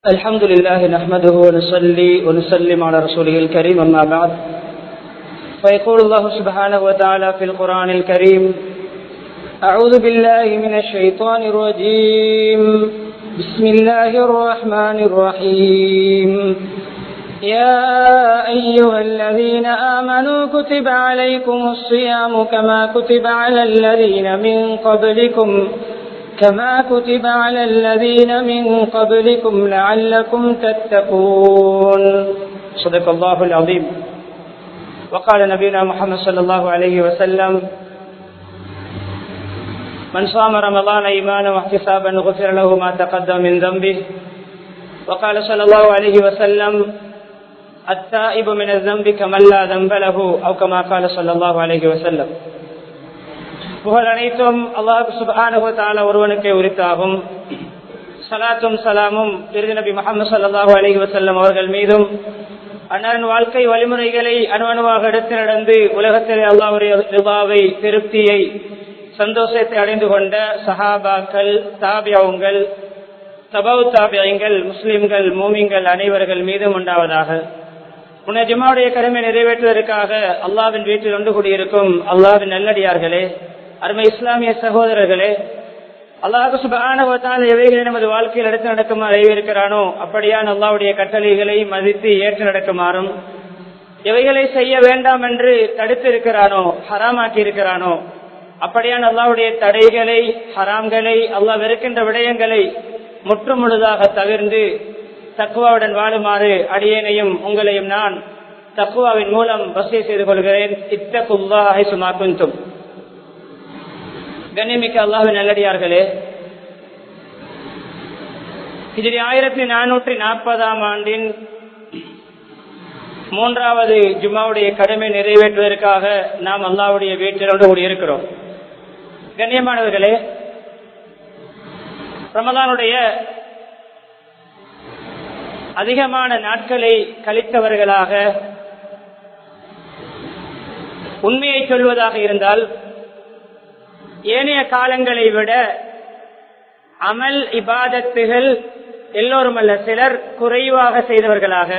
الحمد لله نحمده ونصلي ونسلم على رسوله الكريم أما بعد فيقول الله سبحانه وتعالى في القرآن الكريم أعوذ بالله من الشيطان الرجيم بسم الله الرحمن الرحيم يا أيها الذين آمنوا كتب عليكم الصيام كما كتب على الذين من قبلكم كما كتب على الذين من قبلكم لعلكم تتقون صدق الله العظيم وقال نبينا محمد صلى الله عليه وسلم من صام رمضان ايمانا واحتسابا غفر له ما تقدم من ذنبه وقال صلى الله عليه وسلم التائب من الذنب كمن لا ذنب له او كما قال صلى الله عليه وسلم புகழ் அனைத்தும் அல்லாஹு சுபானுவத்தால ஒருவனுக்கே உரித்தாகும் சலாத்தும் சலாமும் திருதி நபி முகமது சல்லாஹூ அலஹி வசல்லம் அவர்கள் மீதும் அன்னாரின் வாழ்க்கை வழிமுறைகளை அணுவணுவாக எடுத்து நடந்து உலகத்திலே அல்லாவுடைய ரிபாவை திருப்தியை சந்தோஷத்தை அடைந்து கொண்ட சஹாபாக்கள் தாபியாவுங்கள் தபவு தாபியங்கள் முஸ்லிம்கள் மூமிங்கள் அனைவர்கள் மீதும் உண்டாவதாக உன்னை ஜிம்மாவுடைய கடமை நிறைவேற்றுவதற்காக அல்லாவின் வீட்டில் ஒன்று கூடியிருக்கும் அல்லாவின் நல்லடியார்களே அருமை இஸ்லாமிய சகோதரர்களே அல்லாஹு சுபானவத்தால் எவைகளை நமது வாழ்க்கையில் எடுத்து நடக்குமாறு இருக்கிறானோ அப்படியான் அல்லாவுடைய கட்டளைகளை மதித்து ஏற்று நடக்குமாறும் எவைகளை செய்ய வேண்டாம் என்று தடுத்து இருக்கிறானோ ஹராமாக்கி இருக்கிறானோ அப்படியான் அல்லாவுடைய தடைகளை ஹராம்களை அல்லாஹ் வெறுக்கின்ற விடயங்களை முற்றுமுழுதாக தவிர்ந்து தக்குவாவுடன் வாழுமாறு அடியேனையும் உங்களையும் நான் தக்குவாவின் மூலம் வசதி செய்து கொள்கிறேன் இத்தகுல்லாஹை சுமாக்குந்தும் கண்ணியமிக்க அல்லாஹின் நல்லடியார்களே இதில் ஆயிரத்தி நானூற்றி நாற்பதாம் ஆண்டின் மூன்றாவது ஜும்மாவுடைய கடமை நிறைவேற்றுவதற்காக நாம் அல்லாவுடைய வீட்டிலோடு கூடியிருக்கிறோம் கண்ணியமானவர்களே ரமதானுடைய அதிகமான நாட்களை கழித்தவர்களாக உண்மையை சொல்வதாக இருந்தால் ஏனைய காலங்களை விட அமல் இபாதத்துகள் எல்லோரும் அல்ல சிலர் குறைவாக செய்தவர்களாக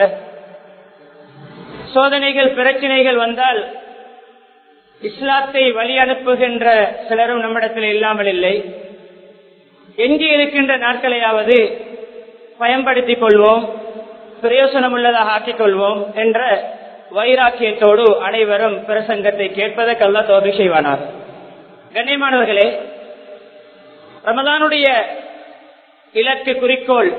சோதனைகள் பிரச்சனைகள் வந்தால் இஸ்லாத்தை வழி அனுப்புகின்ற சிலரும் நம்மிடத்தில் இல்லாமல் இல்லை எங்கே இருக்கின்ற நாட்களையாவது பயன்படுத்திக் கொள்வோம் பிரயோசனம் உள்ளதாக ஆக்கிக் கொள்வோம் என்ற வைராக்கியத்தோடு அனைவரும் பிரசங்கத்தை கேட்பதற்கல்ல தோல்வி செய்வானார் கண்ணியமானவர்களே ரமதானுடைய இலக்கு குறிக்கோள்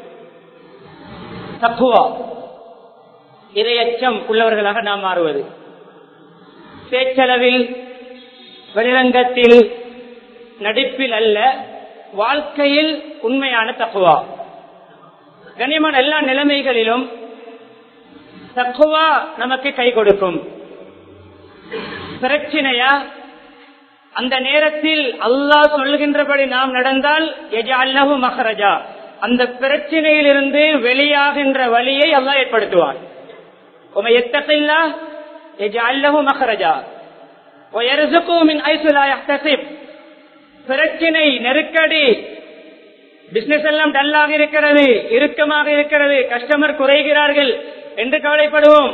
தப்புவா இரையச்சம் உள்ளவர்களாக நாம் மாறுவது பேச்சளவில் வெளிரங்கத்தில் நடிப்பில் அல்ல வாழ்க்கையில் உண்மையான தக்குவா கண்ணியமான எல்லா நிலைமைகளிலும் தக்குவா நமக்கு கை கொடுக்கும் பிரச்சனையா அந்த நேரத்தில் அல்லாஹ் சொல்கின்றபடி நாம் நடந்தால் எஜால்லஹு மஹரஜா அந்த பிரச்சனையில் இருந்து வெளியாகின்ற வழியை அல்லாஹ் ஏற்படுத்துவான் உமை எத்தகைல்லா எஜால்லஹு மஹரஜா பிரச்சனை நெருக்கடி பிசினஸ் எல்லாம் டல்லாக இருக்கிறது இறுக்கமாக இருக்கிறது கஸ்டமர் குறைகிறார்கள் என்று கவலைப்படுவோம்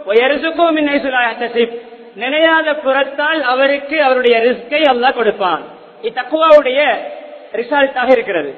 நினையாத புறத்தால் அவருக்கு அவருடைய ரிஸ்கை அல்லா கொடுப்பான் இத்தக்குவாவுடைய ரிசல்ட்டாக இருக்கிறது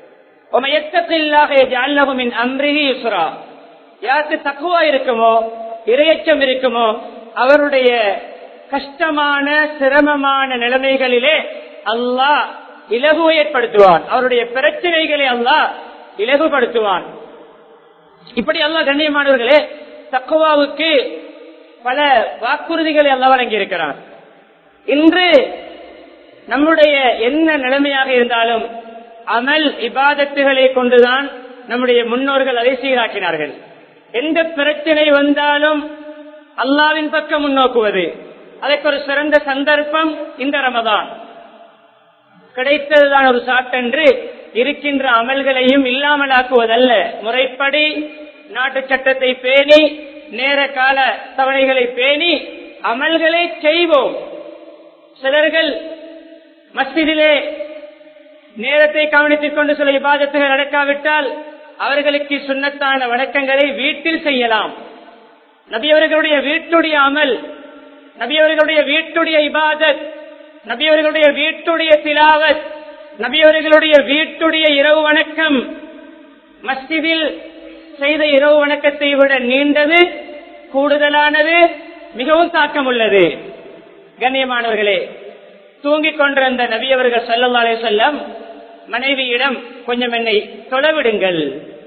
யாருக்கு தக்குவா இருக்குமோ இரையச்சம் இருக்குமோ அவருடைய கஷ்டமான சிரமமான நிலைமைகளிலே அல்லாஹ் இலகுவை ஏற்படுத்துவான் அவருடைய பிரச்சனைகளை அல்லாஹ் இலகுபடுத்துவான் இப்படி அல்லாஹ் கண்ணியமானவர்களே தக்குவாவுக்கு பல வாக்குறுதிகளை அல்ல வழங்கி இருக்கிறார் இன்று நம்முடைய என்ன நிலைமையாக இருந்தாலும் அமல் இபாதத்துகளை கொண்டுதான் நம்முடைய முன்னோர்கள் அதை சீராக்கினார்கள் எந்த பிரச்சனை வந்தாலும் அல்லாவின் பக்கம் முன்னோக்குவது அதற்கு ஒரு சிறந்த சந்தர்ப்பம் இந்த ரமதான் கிடைத்ததுதான் ஒரு சாட்டென்று இருக்கின்ற அமல்களையும் இல்லாமல் ஆக்குவதல்ல முறைப்படி நாட்டு சட்டத்தை பேணி நேர கால தவணைகளை பேணி அமல்களை செய்வோம் சிலர்கள் மஸ்ஜிதிலே நேரத்தை கவனித்துக் கொண்டு சில விவாதத்துகள் நடக்காவிட்டால் அவர்களுக்கு சுண்ணத்தான வணக்கங்களை வீட்டில் செய்யலாம் நபியவர்களுடைய வீட்டுடைய அமல் நபியவர்களுடைய வீட்டுடைய இபாதத் நபியவர்களுடைய வீட்டுடைய திலாவத் நபியவர்களுடைய வீட்டுடைய இரவு வணக்கம் மஸ்ஜிதில் செய்த இரவு வணக்கத்தை விட நீண்டது கூடுதலானது மிகவும் தாக்கம் உள்ளது கண்ணியமானவர்களே தூங்கிக் கொண்டிருந்த நபியவர்கள் சல்லல்லா அலைஹி வஸல்லம் மனைவியிடம் கொஞ்சம் என்னை தொலைவிடுங்கள்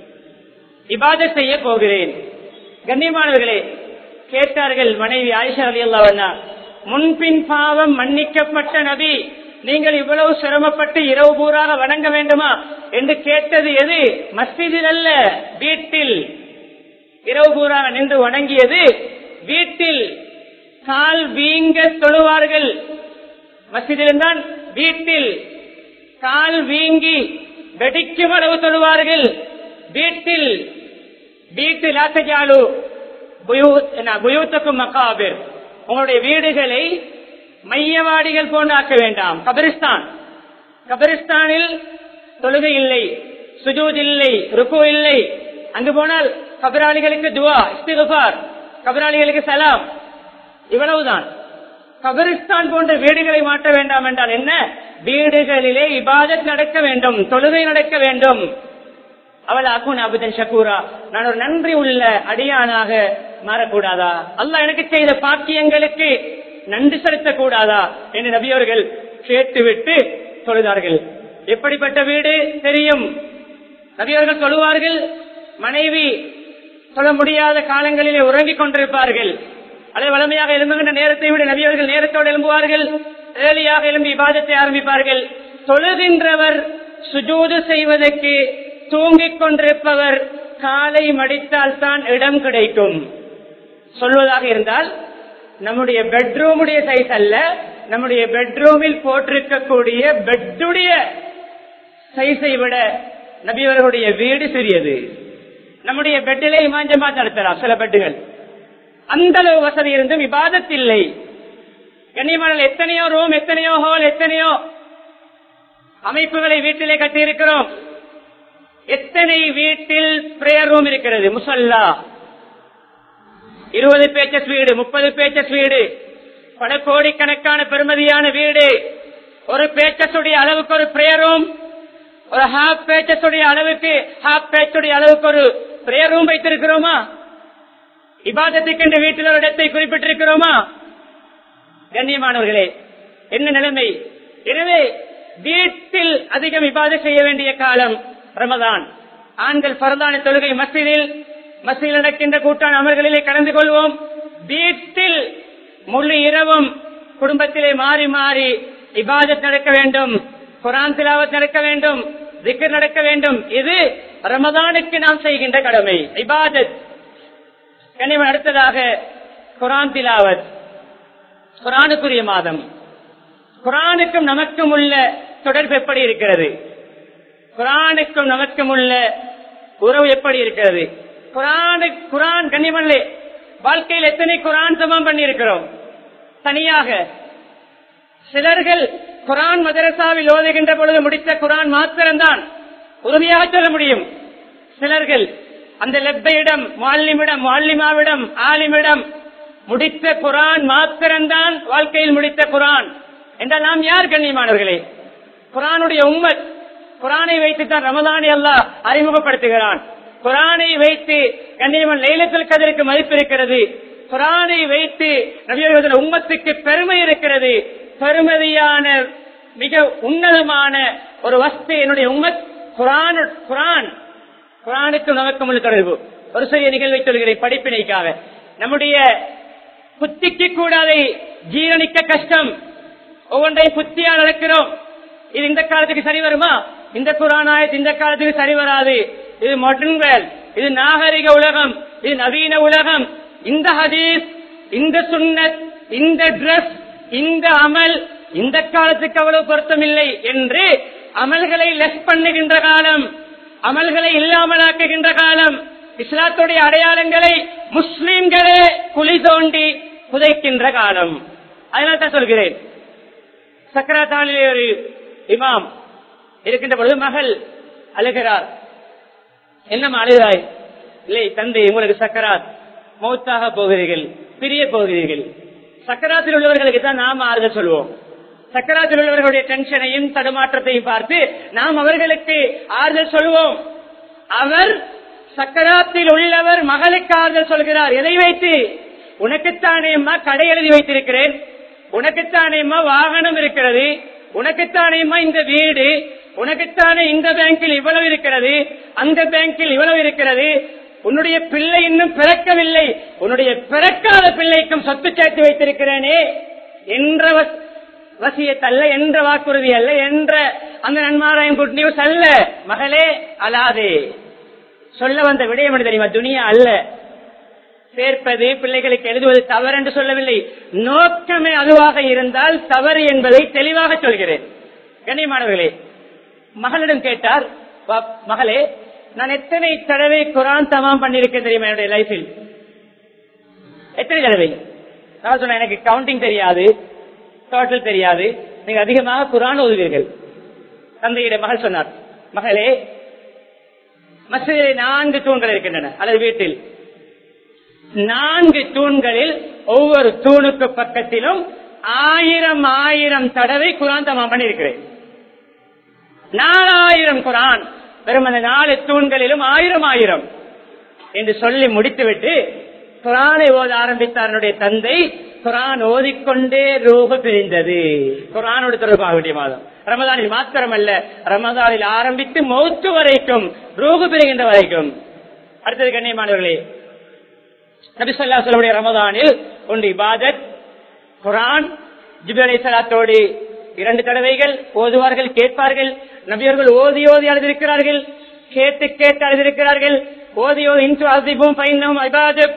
இபாதத் செய்ய போகிறேன் கண்ணியமானவர்களே கேட்டார்கள் மனைவி ஆயிஷா அலி அல்லா முன்பின் பாவம் மன்னிக்கப்பட்ட நபி நீங்கள் இவ்வளவு சிரமப்பட்டு இரவு பூராக வணங்க வேண்டுமா என்று கேட்டது எது மஸ்ஜிதில் அல்ல வீட்டில் இரவு பூராக நின்று வணங்கியது வீட்டில் கால் வீங்க தொழுவார்கள் மஸ்ஜிதில் தான் வீட்டில் கால் வீங்கி வெடிக்கும் அளவு தொழுவார்கள் வீட்டில் வீட்டில் ஆசையாலு புயூத்தக்கும் மக்காபிர் உங்களுடைய வீடுகளை மையவாடிகள் போன்று ஆக்க வேண்டாம் கபரிஸ்தான் கபரிஸ்தானில் தொழுகை இல்லை சுஜூத் இல்லை ருக்கு இல்லை அங்கு போனால் கபராளிகளுக்கு துவா இஸ்திகுபார் கபராளிகளுக்கு சலாம் இவ்வளவுதான் கபரிஸ்தான் போன்ற வீடுகளை மாற்ற வேண்டாம் என்றால் என்ன வீடுகளிலே இபாதத் நடக்க வேண்டும் தொழுகை நடக்க வேண்டும் அவள் அகுன் அபுதன் ஷக்கூரா நான் ஒரு நன்றி உள்ள அடியானாக மாறக்கூடாதா அல்லாஹ் எனக்கு செய்த பாக்கியங்களுக்கு நன்றி செலுத்தக் கூடாதா என்று நபியவர்கள் கேட்டுவிட்டு தொழுதார்கள் எப்படிப்பட்ட வீடு தெரியும் நபியவர்கள் தொழுவார்கள் மனைவி சொல்ல முடியாத காலங்களிலே உறங்கிக் கொண்டிருப்பார்கள் அதே வளமையாக எழும்புகின்ற நேரத்தை விட நபியவர்கள் நேரத்தோடு எழும்புவார்கள் ஏழியாக எழும்பி விவாதத்தை ஆரம்பிப்பார்கள் தொழுகின்றவர் சுஜூது செய்வதற்கு தூங்கிக் கொண்டிருப்பவர் காலை மடித்தால் தான் இடம் கிடைக்கும் சொல்வதாக இருந்தால் நம்முடைய பெட்ரூமுடைய சைஸ் அல்ல நம்முடைய பெட்ரூமில் போட்டிருக்கக்கூடிய பெட்டுடைய சைஸை விட நபியவர்களுடைய வீடு சிறியது நம்முடைய பெட்டிலே இமாஞ்சமா நடத்தலாம் சில பெட்டுகள் அந்த அளவு வசதி இருந்தும் விவாதத் இல்லை கண்ணியமான எத்தனையோ ரூம் எத்தனையோ ஹால் எத்தனையோ அமைப்புகளை வீட்டிலே கட்டி இருக்கிறோம் எத்தனை வீட்டில் பிரேயர் ரூம் இருக்கிறது முசல்லா இருபது பேச்சஸ் வீடு முப்பது பேச்சஸ் வீடு பல கோடிக்கணக்கான பெருமதியான வீடு ஒரு பேச்சஸுடைய அளவுக்கு ஒரு பிரேயர் ரூம் ஒரு ஹாஃப் பேச்சஸுடைய அளவுக்கு ஹாஃப் பேச்சுடைய அளவுக்கு ஒரு பிரேயர் ரூம் வைத்திருக்கிறோமா இபாதத்துக்கு என்று வீட்டில் ஒரு இடத்தை குறிப்பிட்டிருக்கிறோமா கண்ணியமானவர்களே என்ன நிலைமை எனவே வீட்டில் அதிகம் இபாதை செய்ய வேண்டிய காலம் ரமதான் ஆண்கள் பரதான தொழுகை மசிதில் மசிதில் நடக்கின்ற கூட்டான அமர்களிலே கலந்து கொள்வோம் வீட்டில் முழு இரவும் குடும்பத்திலே மாறி மாறி இபாதத் நடக்க வேண்டும் குரான் திலாவத் நடக்க வேண்டும் திக்கர் நடக்க வேண்டும் இது ரமதானுக்கு நாம் செய்கின்ற கடமை இபாதத் கனிவன் அடுத்ததாக குரான் திலாவத் குரானுக்குரிய மாதம் குரானுக்கும் நமக்கும் உள்ள தொடர்பு எப்படி இருக்கிறது குரானுக்கும் நமக்கும் உள்ள உறவு எப்படி இருக்கிறது குரானு குரான் கனிமல்லே வாழ்க்கையில் எத்தனை குரான் சமம் பண்ணி இருக்கிறோம் தனியாக சிலர்கள் குரான் மதரசாவில் ஓதுகின்ற பொழுது முடித்த குரான் மாத்திரம்தான் உறுதியாக சொல்ல முடியும் சிலர்கள் அந்த லெப்பையிடம் மாலிமிடம் மாலிமாவிடம் ஆலிமிடம் முடித்த குரான் மாத்திரம்தான் வாழ்க்கையில் முடித்த குரான் என்றால் நாம் யார் கண்ணியமானவர்களே குரானுடைய உம்மத் குரானை வைத்து தான் ரமதானை அல்லாஹ் அறிமுகப்படுத்துகிறான் குரானை வைத்து கண்ணியமன் லைலத்தில் கதிருக்கு மதிப்பு இருக்கிறது குரானை வைத்து நபியர்கள் உம்மத்துக்கு பெருமை இருக்கிறது பெருமதியான மிக உன்னதமான ஒரு வஸ்து என்னுடைய உம்மத் குரான் குரான் குரானுக்கும் நமக்கும் உள்ள தொடர்பு ஒரு சிறிய நிகழ்வை சொல்கிறேன் படிப்பினைக்காக நம்முடைய புத்திக்கு கூட அதை ஜீரணிக்க கஷ்டம் ஒவ்வொன்றையும் புத்தியா நடக்கிறோம் இது இந்த காலத்துக்கு சரி வருமா இந்த குரானாயத் இந்த காலத்துக்கு சரி வராது இது மாடர்ன் வேல் இது நாகரிக உலகம் இது நவீன உலகம் இந்த ஹதீஸ் இந்த சுன்னத் இந்த டிரஸ் இந்த அமல் இந்த காலத்துக்கு அவ்வளவு பொருத்தமில்லை என்று அமல்களை லெஸ் பண்ணுகின்ற காலம் அமல்களை இல்லாமலாக்குகின்ற காலம் இஸ்லாத்துடைய அடையாளங்களை முஸ்லிம்களே குழி தோண்டி புதைக்கின்ற காலம் அதனால தான் சொல்கிறேன் சக்கராத்தானிலே ஒரு இமாம் இருக்கின்ற பொழுது மகள் அழுகிறார் என்ன அழுதாய் இல்லை தந்தை உங்களுக்கு சக்கராத் மௌத்தாக போகிறீர்கள் பிரிய போகிறீர்கள் சக்கராத்தில் உள்ளவர்களுக்கு தான் நாம் ஆறுதல் சொல்வோம் சக்கராத்தில் உள்ளவர்களுடைய டென்ஷனையும் தடுமாற்றத்தையும் பார்த்து நாம் அவர்களுக்கு ஆறுதல் சொல்வோம் அவர் சக்கராத்தில் உள்ளவர் மகளுக்கு ஆறுதல் சொல்கிறார் எதை வைத்து உனக்குத்தானே அம்மா கடை எழுதி வைத்திருக்கிறேன் உனக்குத்தானே அம்மா வாகனம் இருக்கிறது உனக்குத்தானே அம்மா இந்த வீடு உனக்குத்தானே இந்த பேங்கில் இவ்வளவு இருக்கிறது அந்த பேங்கில் இவ்வளவு இருக்கிறது உன்னுடைய பிள்ளை இன்னும் பிறக்கவில்லை உன்னுடைய பிறக்காத பிள்ளைக்கும் சொத்து சேர்த்து வைத்திருக்கிறேனே என்ற வஸ்- வசியத்தல்ல என்ற வாக்குறுதி அல்ல என்ற அந்த நன்மாராயம் குட் நியூஸ் அல்ல மகளே அலாதே சொல்ல வந்த விடயம் என்ன தெரியுமா துனியா அல்ல சேர்ப்பது பிள்ளைகளுக்கு எழுதுவது தவறு என்று சொல்லவில்லை நோக்கமே அதுவாக இருந்தால் தவறு என்பதை தெளிவாக சொல்கிறேன் கண்ணியமானவர்களே மகளிடம் கேட்டார் "வா- மகளே நான் எத்தனை தடவை குரான் தமாம் பண்ணிருக்கேன் தெரியுமா என்னுடைய லைஃபில் எத்தனை தடவை நான் சொன்னேன் எனக்கு கவுண்டிங் தெரியாது டோட்டல் தெரியாது நீங்க அதிகமாக குரான் ஓதுவீர்கள் தந்தையிட மகள் சொன்னார் மகளே மசிதிலே நான்கு தூண்கள் இருக்கின்றன அல்லது வீட்டில் நான்கு தூண்களில் ஒவ்வொரு தூணுக்கு பக்கத்திலும் ஆயிரம் ஆயிரம் தடவை குரான் தமாம் பண்ணியிருக்கிறேன் நாலாயிரம் குரான் வெறும் அந்த நாலு தூண்களிலும் ஆயிரம் ஆயிரம் என்று சொல்லி முடித்துவிட்டு குரானை ஓத ஆரம்பித்தார் என்னுடைய தந்தை குரான் ஓதிக்கொண்டே ரூப பிரிந்தது குரானோடு தொடர்பாக வேண்டிய மாதம் ரமதானில் மாத்திரமல்ல ரமதானில் ஆரம்பித்து மௌத்து வரைக்கும் ரூபு பிரிகின்ற வரைக்கும் அடுத்தது கண்ணியமானவர்களே நபிசல்லா சொல்லக்கூடிய ரமதானில் ஒன்று இபாதத் குரான் ஜிபலை சலாத்தோடு இரண்டு தடவைகள் ஓதுவார்கள் கேட்பார்கள் நபியர்கள் ஓதி ஓதி அழுதிருக்கிறார்கள் கேட்டு கேட்டு அழுதிருக்கிறார்கள் ஓதி ஓதி இன்று அதிபும் பைனும் இபாதத்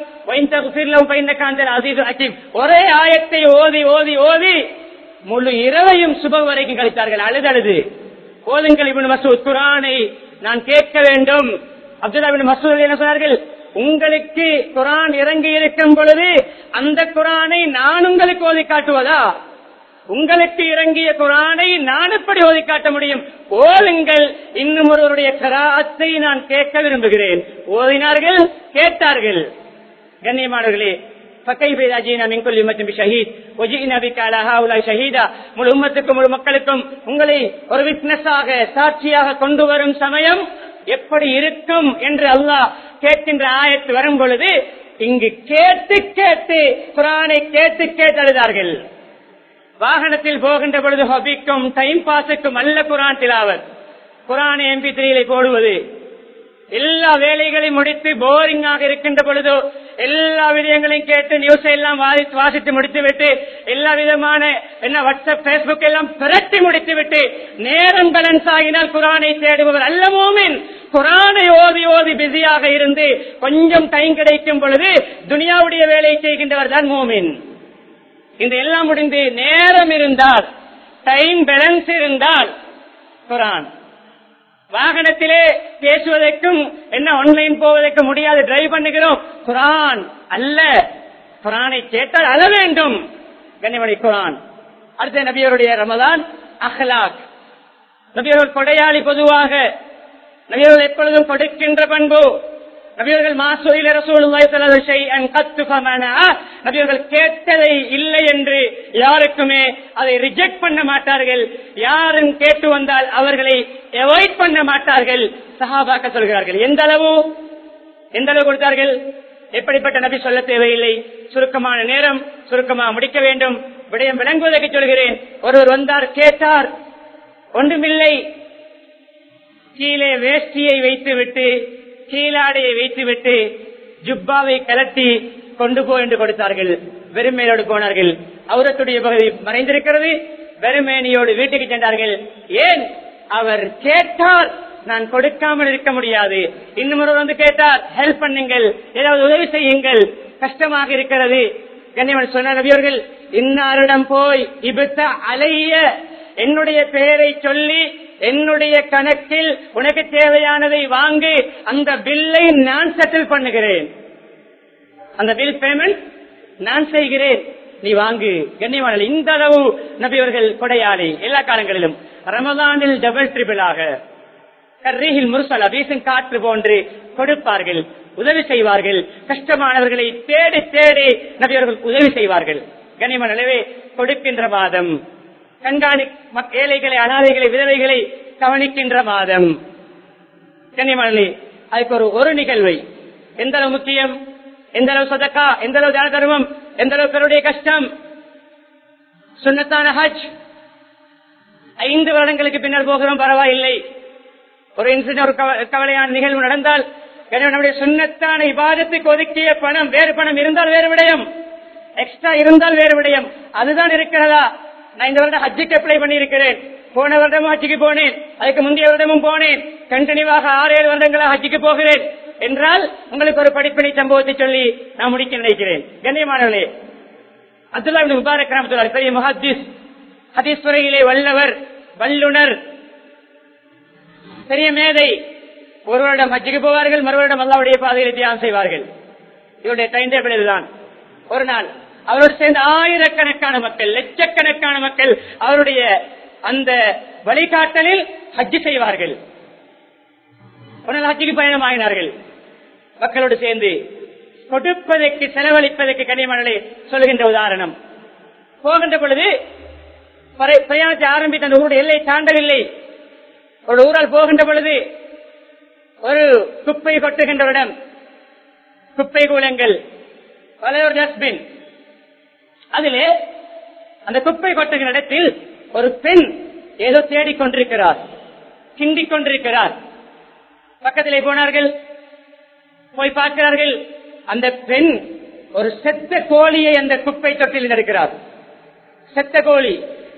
ஒரே ஆயத்தை ஓதி ஓதி ஓதி முழு இரவையும் சுப வரைக்கும் கழித்தார்கள் அழுது அழுது ஓதுங்கள் இவன் மசூத் குரானை நான் கேட்க வேண்டும் அப்துல்லா பின் மசூத் என்ன சொன்னார்கள் உங்களுக்கு குரான் இறங்கி இருக்கும் பொழுது அந்த குரானை நான் உங்களுக்கு ஓதி காட்டுவதா உங்களுக்கு இறங்கிய குரானை நான் எப்படி ஓதி காட்ட முடியும் ஓதுங்கள் இன்னும் ஒருவருடைய கராத்தை நான் கேட்க விரும்புகிறேன் ஓதினார்கள் கேட்டார்கள் கண்ணியமானவர்களே முழு உம்மத்துக்கும் முழு மக்களுக்கும் உங்களை ஒரு விட்னஸாக சாட்சியாக கொண்டு வரும் சமயம் எப்படி இருக்கும் என்று அல்லாஹ் கேட்கின்ற ஆயத்து வரும் பொழுது இங்கு கேட்டு கேட்டு குரானை கேட்டு கேட்டு அழுதார்கள் வாகனத்தில் போகின்ற பொழுது ஹபிக்கும் டைம் பாஸுக்கும் அல்ல குரான் திலாவத் குரான் எம்பி த்ரீலை போடுவது எல்லா வேலைகளையும் முடித்து போரிங்காக இருக்கின்ற பொழுதோ எல்லா விடயங்களையும் கேட்டு நியூஸ் எல்லாம் வாசி- வாசித்து முடித்து விட்டு எல்லா விதமான என்ன வாட்ஸ்அப் பேஸ்புக் எல்லாம் பிரட்டி முடித்து விட்டு நேரம் பேலன்ஸ் ஆகினால் குரானை தேடுபவர் அல்ல மோமின் குரானை ஓதி ஓதி பிஸியாக இருந்து கொஞ்சம் டைம் கிடைக்கும் பொழுது துனியாவுடைய வேலை செய்கின்றவர் தான் மோமின் இந்த எல்லாம் முடிந்து நேரம் இருந்தால் டைம் பேலன்ஸ் இருந்தால் குரான் வாகனத்திலே பேசுவதற்கும் என்ன ஆன்லைன் போவதற்கு முடியாது டிரைவ் பண்ணுகிறோம் குரான் அல்ல குரானை கேட்டால் அழ வேண்டும் கண்ணிமணி குரான் அடுத்த நபியருடைய ரமதான் அஹ்லாக் நபியர்கள் கொடையாளி பொதுவாக நபியர்கள் எப்பொழுதும் கொடுக்கின்ற பண்பு நபியர்கள் மாசூரில் ரசூலுல்லாஹி ஸல்லல்லாஹு அலைஹி வஸல்லம் கத்து ஃபமனா நபியர்கள் கேட்டதை இல்லை என்று யாருக்குமே அதை ரிஜெக்ட் பண்ண மாட்டார்கள் யாரும் கேட்டு வந்தால் அவர்களை அவாய்ட் பண்ண மாட்டார்கள் சஹாபாக்க சொல்கிறார்கள் எந்த அளவு எந்த அளவு கொடுத்தார்கள் எப்படிப்பட்ட நபி சொல்ல தேவையில்லை சுருக்கமான நேரம் சுருக்கமாக முடிக்க வேண்டும் விடயம் விளங்குவதற்கு சொல்கிறேன் ஒருவர் வந்தார் கேட்டார் ஒன்றுமில்லை கீழே வேஷ்டியை வைத்துவிட்டு கீழாடையை வைத்துவிட்டு ஜுப்பாவை கலட்டி கொண்டு போ என்று கொடுத்தார்கள் வெறுமையோடு போனார்கள் அவுரத்துடைய பகுதி மறைந்திருக்கிறது வெறுமேனியோடு வீட்டுக்கு சென்றார்கள் ஏன் அவர் கேட்டார் நான் கொடுக்காமல் இருக்க முடியாது இன்னும் ஒருவர் வந்து கேட்டார் ஹெல்ப் பண்ணுங்கள் ஏதாவது உதவி செய்யுங்கள் கஷ்டமாக இருக்கிறது கண்ணியவன் சொன்ன நபியவர்கள் இன்னாரிடம் போய் இபுத்த அலைய என்னுடைய பெயரை சொல்லி என்னுடைய கணக்கில் உனக்கு தேவையானதை வாங்கி அந்த பில்லை நான் செட்டில் பண்ணுகிறேன் அந்த பில் பேமெண்ட் நான் செய்கிறேன் நீ வாங்கு கண்ணியமான இந்த அளவு நபியவர்கள் கொடையாளி எல்லா காலங்களிலும் ரமதானில் டபுள் ட்ரிபிளாக கர்ரீஹில் முர்சலா வீசும் காற்று போன்று கொடுப்பார்கள் உதவி செய்வார்கள் கஷ்டமானவர்களை தேடி தேடி நபியவர்கள் உதவி செய்வார்கள் கனிம நிலவே கொடுக்கின்ற மாதம் கண்காணி மக்- ஏழைகளை அனாதைகளை விதவைகளை கவனிக்கின்ற மாதம் கன்னிமணி அதுக்கு ஒரு ஒரு நிகழ்வை எந்த அளவு முக்கியம் எந்த அளவு சதக்கா எந்த அளவு தான தர்மம் எந்த அளவு பேருடைய கஷ்டம் சுன்னத்தான ஹஜ் ஐந்து வருடங்களுக்கு பின்னர் போகிறோம் பரவாயில்லை ஒரு இன்சிடென்ட் ஒரு கவ- கவலையான நிகழ்வு நடந்தால் எனவே நம்முடைய சுண்ணத்தான இபாதத்துக்கு ஒதுக்கிய பணம் வேறு பணம் இருந்தால் வேறு விடயம் எக்ஸ்ட்ரா இருந்தால் வேறு விடயம் அதுதான் இருக்கிறதா நான் இந்த வருடம் ஹஜ்ஜுக்கு அப்ளை பண்ணியிருக்கிறேன் போன வருடமும் ஹஜ்ஜுக்கு போனேன் அதுக்கு முந்தைய வருடமும் போனேன் கண்டினியூவாக ஆறு ஏழு வருடங்களாக ஹஜ்ஜுக்கு போகிறேன் என்றால் உங்களுக்கு ஒரு படிப்பினை சம்பவத்தை சொல்லி நான் முடிக்க நினைக்கிறேன் கண்ணியமானவர்களே அப்துல்லா இப்னு முபாரக் ரஹ்மத்துல்லாஹி பெரிய முஹத்திஸ் ஹதீஸ் துறையிலே வல்லவர் வல்லுனர் பெரிய மேதை ஒரு வருடம் ஹஜ்ஜுக்கு போவார்கள் மறு வருடம் அல்லாவுடைய பாதையில் தியானம் செய்வார்கள் இவருடைய டைம் டேபிள் இதுதான் ஒரு நாள் அவரோடு சேர்ந்த ஆயிரக்கணக்கான மக்கள் லட்சக்கணக்கான மக்கள் அவருடைய அந்த வழிகாட்டலில் ஹஜ்ஜு செய்வார்கள் ஒரு நாள் ஹஜ்ஜுக்கு பயணம் ஆகினார்கள் மக்களோடு சேர்ந்து கொடுப்பதற்கு செலவழிப்பதற்கு கனிமணலை சொல்கின்ற உதாரணம் போகின்ற பொழுது பர- பிரயாணத்தை ஆரம்பித்த அந்த ஊருடைய எல்லை தாண்டவில்லை ஒரு ஊரால் போகின்ற பொழுது ஒரு குப்பை கொட்டுகின்ற இடம் குப்பை கூலங்கள் பல ஒரு டஸ்ட்பின் அதிலே அந்த குப்பை கொட்டுகிற இடத்தில் ஒரு பெண் ஏதோ தேடிக் கொண்டிருக்கிறார் கிண்டிக் கொண்டிருக்கிறார் பக்கத்திலே போனார்கள் போய் பார்க்கிறார்கள் அந்த பெண் ஒரு செத்த கோழியை அந்த குப்பை தொட்டில் எடுக்கிறார் செத்த கோழி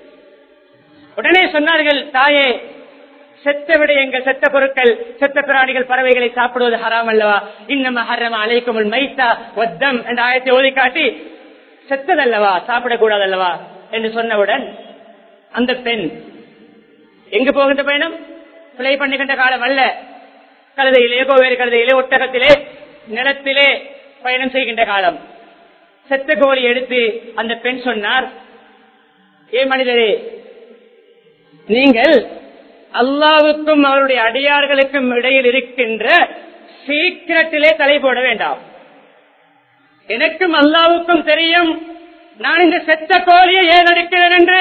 உடனே சொன்னார்கள் தாயே செத்த விடயங்கள் செத்த பொருட்கள் செத்த பிராணிகள் பறவைகளை சாப்பிடுவது ஹராம் அல்லவா இன்னும் ஹரம் அழைக்கும் மைத்தா வத்தம் என்ற ஆயத்தை ஓதி காட்டி செத்ததல்லவா சாப்பிடக்கூடாது அல்லவா என்று சொன்னவுடன் அந்த பெண் எங்கு போகின்ற பயணம் பிழை பண்ணுகின்ற காலம் அல்ல கழுதையிலே கோவேறு கழுதையிலே ஒட்டகத்திலே நிலத்திலே பயணம் செய்கின்ற காலம் செத்த கோழி எடுத்து அந்த பெண் சொன்னார் ஏ மனிதரே நீங்கள் அல்லாவுக்கும் அவருடைய அடியார்களுக்கும் இடையில் இருக்கின்ற சீக்கிரத்திலே தலை போட வேண்டாம் எனக்கும் அல்லாவுக்கும் தெரியும் நான் இந்த செத்த கோழியை ஏன் எடுக்கிறேன் என்று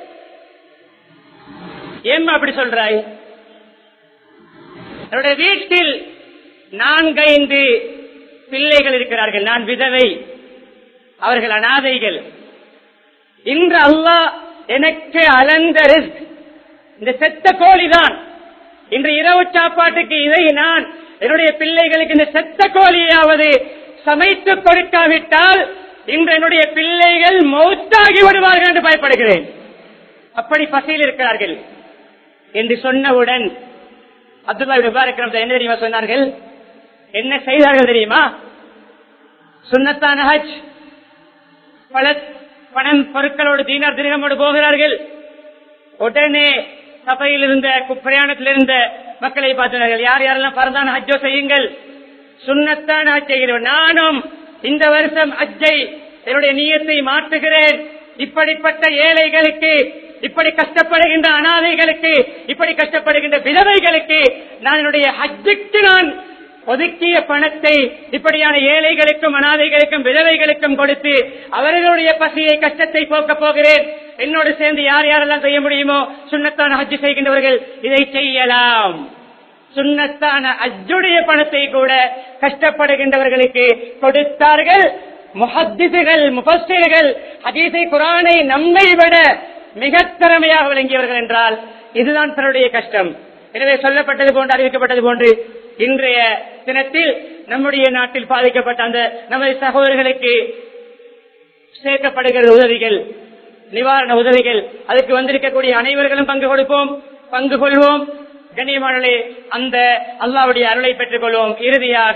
ஏம்மா அப்படி சொல்றாய் என்னுடைய வீட்டில் நான்கைந்து பிள்ளைகள் இருக்கிறார்கள் நான் விதவை அவர்கள் அனாதைகள் இன்று அல்லாஹ் எனக்கு அலந்த ரிஸ்க் இந்த செத்த கோழிதான் இன்று இரவு சாப்பாட்டுக்கு இதை நான் என்னுடைய பிள்ளைகளுக்கு இந்த செத்த கோழியாவது சமைத்து கொடுக்காவிட்டால் இன்று என்னுடைய பிள்ளைகள் மௌத்தாகி விடுவார்கள் என்று பயப்படுகிறேன் அப்படி பசியில் இருக்கிறார்கள் என்று சொன்னவுடன் அப்துல்லா விபாரக் என்ன தெரியுமா சொன்னார்கள் என்ன செய்தார்கள் தெரியுமா சுன்னத்தான ஹஜ் பல பணம் பொருட்களோடு தீனார் திருகமோடு போகிறார்கள் உடனே சபையில் இருந்த கு- பிரயாணத்தில் இருந்த மக்களை பார்த்தார்கள் யார் யாரெல்லாம் பரந்தான ஹஜ்ஜோ செய்யுங்கள் சுன்னத்தான ஹஜ் செய்கிறோம் நானும் இந்த வருஷம் ஹஜ்ஜை என்னுடைய நீயத்தை மாற்றுகிறேன் இப்படிப்பட்ட ஏழைகளுக்கு இப்படி கஷ்டப்படுகின்ற அனாதைகளுக்கு இப்படி கஷ்டப்படுகின்ற விதவைகளுக்கு நான் என்னுடைய ஹஜ்ஜுக்கு நான் ஒதுக்கிய பணத்தை இப்படியான ஏழைகளுக்கும் அனாதைகளுக்கும் விதவைகளுக்கும் கொடுத்து அவர்களுடைய பசியை கஷ்டத்தை போக்கப் போகிறேன் என்னோடு சேர்ந்து யார் யாரெல்லாம் செய்ய முடியுமோ சுண்ணத்தான ஹஜ்ஜு செய்கின்றவர்கள் இதை செய்யலாம் சுண்ணத்தான அஜுடைய பணத்தை கூட கஷ்டப்படுகின்றவர்களுக்கு கொடுத்தார்கள் முஹத்திசுகள் முபஸ்திர்கள் ஹதீஸை குரானை நம்மை விட மிக திறமையாக விளங்கியவர்கள் என்றால் இதுதான் தன்னுடைய கஷ்டம் எனவே சொல்லப்பட்டது போன்று அறிவிக்கப்பட்டது போன்று இன்றைய தினத்தில் நம்முடைய நாட்டில் பாதிக்கப்பட்ட அந்த நமது சகோதரர்களுக்கு சேர்க்கப்படுகிற உதவிகள் நிவாரண உதவிகள் அதுக்கு வந்திருக்கக்கூடிய அனைவர்களும் பங்கு கொடுப்போம் பங்கு கொள்வோம் கண்ணியமானே அந்த அல்லாவுடைய அருளை பெற்றுக் கொள்வோம் இறுதியாக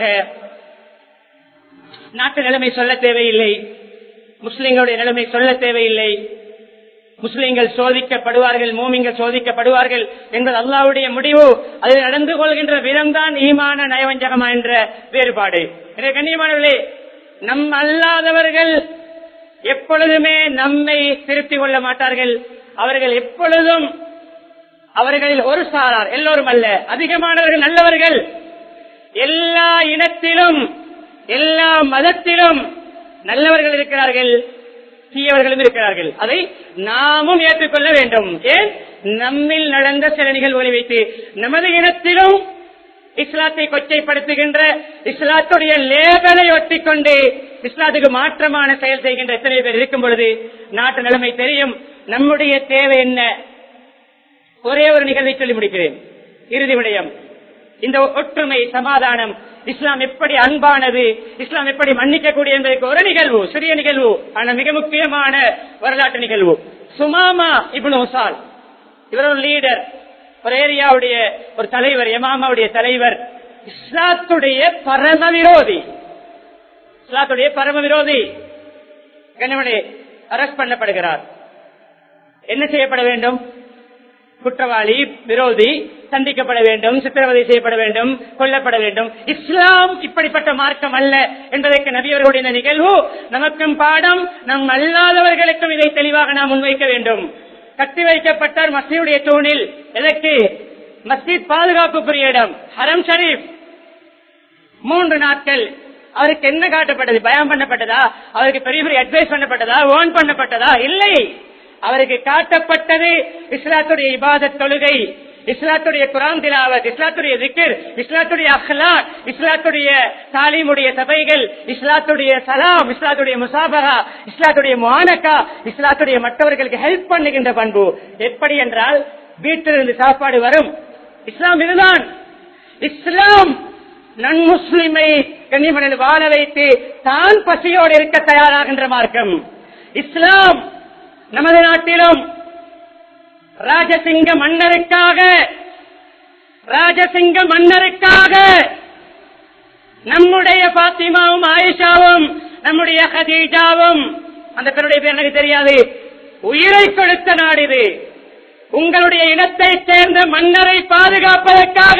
நாட்டு நிலைமை சொல்ல தேவையில்லை முஸ்லிம்களுடைய நிலைமை சொல்ல தேவையில்லை முஸ்லிம்கள் சோதிக்கப்படுவார்கள் மூமிங்கள் சோதிக்கப்படுவார்கள் என்பது அல்லாவுடைய முடிவு அது நடந்து கொள்கின்ற விதம்தான் ஈமான நயவஞ்சகமா என்ற வேறுபாடு எனவே கண்ணியமானவர்களே நம் அல்லாதவர்கள் எப்பொழுதுமே நம்மை திருத்திக் கொள்ள மாட்டார்கள் அவர்கள் எப்பொழுதும் அவர்களில் ஒரு சாரார் எல்லோரும் அல்ல அதிகமானவர்கள் நல்லவர்கள் எல்லா இனத்திலும் எல்லா மதத்திலும் நல்லவர்கள் இருக்கிறார்கள் தீயவர்களும் இருக்கிறார்கள் அதை நாமும் ஏற்றுக்கொள்ள வேண்டும் ஏன் நம்மில் நடந்த சில நிகழ்வுகளை வைத்து நமது இனத்திலும் இஸ்லாத்தை கொச்சைப்படுத்துகின்ற இஸ்லாத்துடைய லேபலை ஒட்டிக்கொண்டு இஸ்லாத்துக்கு மாற்றமான செயல் செய்கின்ற எத்தனை பேர் இருக்கும் பொழுது நாட்டு நிலைமை தெரியும் நம்முடைய தேவை என்ன ஒரே ஒரு நிகழ்வை சொல்லி முடிக்கிறேன் இறுதி விடயம் இந்த ஒற்றுமை சமாதானம் இஸ்லாம் எப்படி அன்பானது இஸ்லாம் எப்படி மன்னிக்கக்கூடிய என்பதற்கு ஒரு நிகழ்வு சிறிய நிகழ்வு ஆனா மிக முக்கியமான வரலாற்று நிகழ்வு சுமாமா இப்னு உசால் இவர் ஒரு லீடர் ஒரு ஏரியாவுடைய ஒரு தலைவர் எமாமாவுடைய தலைவர் இஸ்லாத்துடைய பரம விரோதி இஸ்லாத்துடைய பரம விரோதி கனிமணி அரெஸ்ட் பண்ணப்படுகிறார் என்ன செய்யப்பட வேண்டும் குற்றவாளி விரோதி சந்திக்கப்பட வேண்டும் சித்திரவதை செய்யப்பட வேண்டும் கொல்லப்பட வேண்டும் இஸ்லாம் இப்படிப்பட்ட மார்க்கம் அல்ல என்பதற்கு நபியவர்களுடைய இந்த நிகழ்வு நமக்கும் பாடம் நம் அல்லாதவர்களுக்கும் இதை தெளிவாக நாம் முன்வைக்க வேண்டும் கட்டி வைக்கப்பட்டார் மசீதுடைய தூணில் எதற்கு மஸ்ஜித் பாதுகாப்புக்குரிய இடம் ஹரம் ஷரீப் மூன்று நாட்கள் அவருக்கு என்ன காட்டப்பட்டது பயம் பண்ணப்பட்டதா அவருக்கு பெரிய பெரிய அட்வைஸ் பண்ணப்பட்டதா ஓன் பண்ணப்பட்டதா இல்லை அவருக்கு காட்டப்பட்டது இஸ்லாத்துடைய இபாதத் தொழுகை இஸ்லாத்துடைய குரான் திலாவத் இஸ்லாத்துடைய திக்கர் இஸ்லாத்துடைய அஹ்லாக் இஸ்லாத்துடைய தாலீமுடைய சபைகள் இஸ்லாத்துடைய சலாம் இஸ்லாத்துடைய முசாபகா இஸ்லாத்துடைய முவானக்கா இஸ்லாத்துடைய மற்றவர்களுக்கு ஹெல்ப் பண்ணுகின்ற பண்பு எப்படி என்றால் வீட்டிலிருந்து சாப்பாடு வரும் இஸ்லாம் இதுதான் இஸ்லாம் நன் முஸ்லிமை கண்ணிமனில் வாழ வைத்து தான் பசியோடு இருக்க தயாராகின்ற மார்க்கம் இஸ்லாம் நமது நாட்டிலும் ராஜசிங்க மன்னருக்காக ராஜசிங்க மன்னருக்காக நம்முடைய பாத்திமாவும் ஆயிஷாவும் நம்முடைய ஹதீஜாவும் அந்த பெருடைய பேர் எனக்கு தெரியாது உயிரை கொடுத்த நாடு இது உங்களுடைய இனத்தை சேர்ந்த மன்னரை பாதுகாப்பதற்காக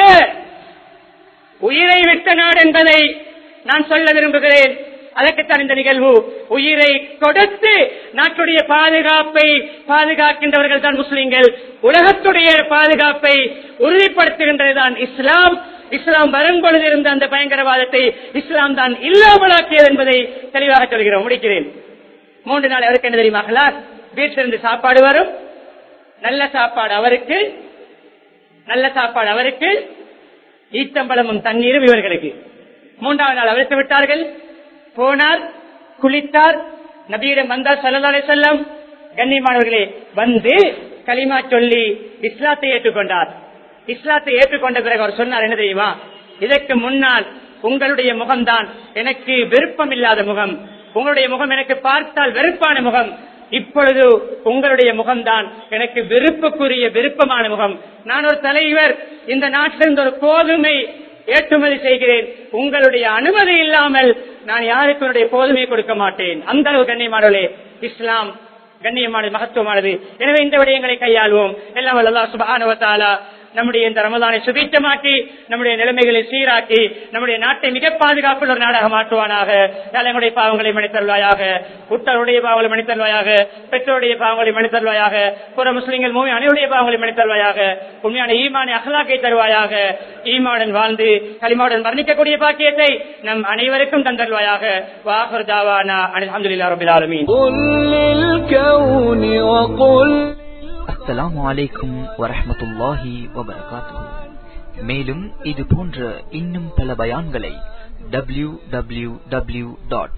உயிரை விட்ட நாடு என்பதை நான் சொல்ல விரும்புகிறேன் அதற்குத்தான் இந்த நிகழ்வு உயிரை கொடுத்து நாட்டுடைய பாதுகாப்பை பாதுகாக்கின்றவர்கள் தான் முஸ்லிம்கள் உலகத்துடைய பாதுகாப்பை உறுதிப்படுத்துகின்றதுதான் இஸ்லாம் இஸ்லாம் வரும் பொழுது இருந்த அந்த பயங்கரவாதத்தை இஸ்லாம் தான் இல்லாமலாக்கியது என்பதை தெளிவாக சொல்கிறோம் முடிக்கிறேன் மூன்று நாள் அவருக்கு என்ன தெரியுமா வீட்டிலிருந்து சாப்பாடு வரும் நல்ல சாப்பாடு அவருக்கு நல்ல சாப்பாடு அவருக்கு ஈத்தம்பழமும் தண்ணீரும் இவர்களுக்கு மூன்றாவது நாள் அழைத்து விட்டார்கள் போனார் குளித்தார் நபியிடம் வந்தார் சல்லல்லாஹு அலைஹி வஸல்லம் கண்ணியமானவர்களே வந்து கலிமா சொல்லி இஸ்லாத்தை ஏற்றுக்கொண்டார் இஸ்லாத்தை ஏற்றுக்கொண்ட பிறகு அவர் சொன்னார் என்ன தெரியுமா இதற்கு முன்னால் உங்களுடைய முகம்தான் எனக்கு விருப்பம் இல்லாத முகம் உங்களுடைய முகம் எனக்கு பார்த்தால் வெறுப்பான முகம் இப்பொழுது உங்களுடைய முகம்தான் எனக்கு விருப்புக்குரிய விருப்பமான முகம் நான் ஒரு தலைவர் இந்த நாட்டிலிருந்து ஒரு கோதுமை ஏற்றுமதி செய்கிறேன் உங்களுடைய அனுமதி இல்லாமல் நான் யாருக்கு என்னுடைய போதுமையை கொடுக்க மாட்டேன் அந்த அளவு கண்ணியமானவர்களே இஸ்லாம் கண்ணியமானது மகத்துவமானது எனவே இந்த விடயங்களை கையாள்வோம் எல்லாம் வல்லல்லாஹ் சுப்ஹானஹு வ தஆலா நம்முடைய இந்த ரமதானை சுபீட்சமாக்கி நம்முடைய நிலைமைகளை சீராக்கி நம்முடைய நாட்டை மிக பாதுகாப்புள்ள ஒரு நாடாக மாற்றுவானாக தலைமுடைய பாவங்களை மன்னித்தருவாயாக உத்தருடைய பாவங்களை மன்னித்தருவாயாக பெற்றோருடைய பாவங்களை மன்னித்தருவாயாக புற முஸ்லிம்கள் மூவி அனைவருடைய பாவங்களை மன்னித்தருவாயாக உண்மையான ஈமானை அகலாக்கை தருவாயாக ஈமானுடன் வாழ்ந்து களிமாவுடன் வர்ணிக்கக்கூடிய பாக்கியத்தை நம் அனைவருக்கும் தந்தருவாயாக வாகர் தாவானா அலமதுல்லா ரபில் ஆலமீன் قل للكون وقل அஸ்ஸலாமு அலைக்கும் வரஹ்மத்துல்லாஹி வபரகாத்துஹு மேலும் இது போன்ற இன்னும் பல பயான்களை W W W dot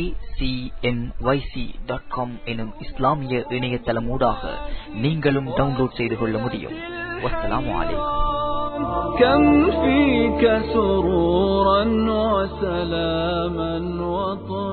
dot com எனும் இஸ்லாமிய இணையதளமூடாக நீங்களும் டவுன்லோட் செய்து கொள்ள முடியும் வஸ்ஸலாமு அலைக்கும் كم فيك سرورا وسلاما وطهورا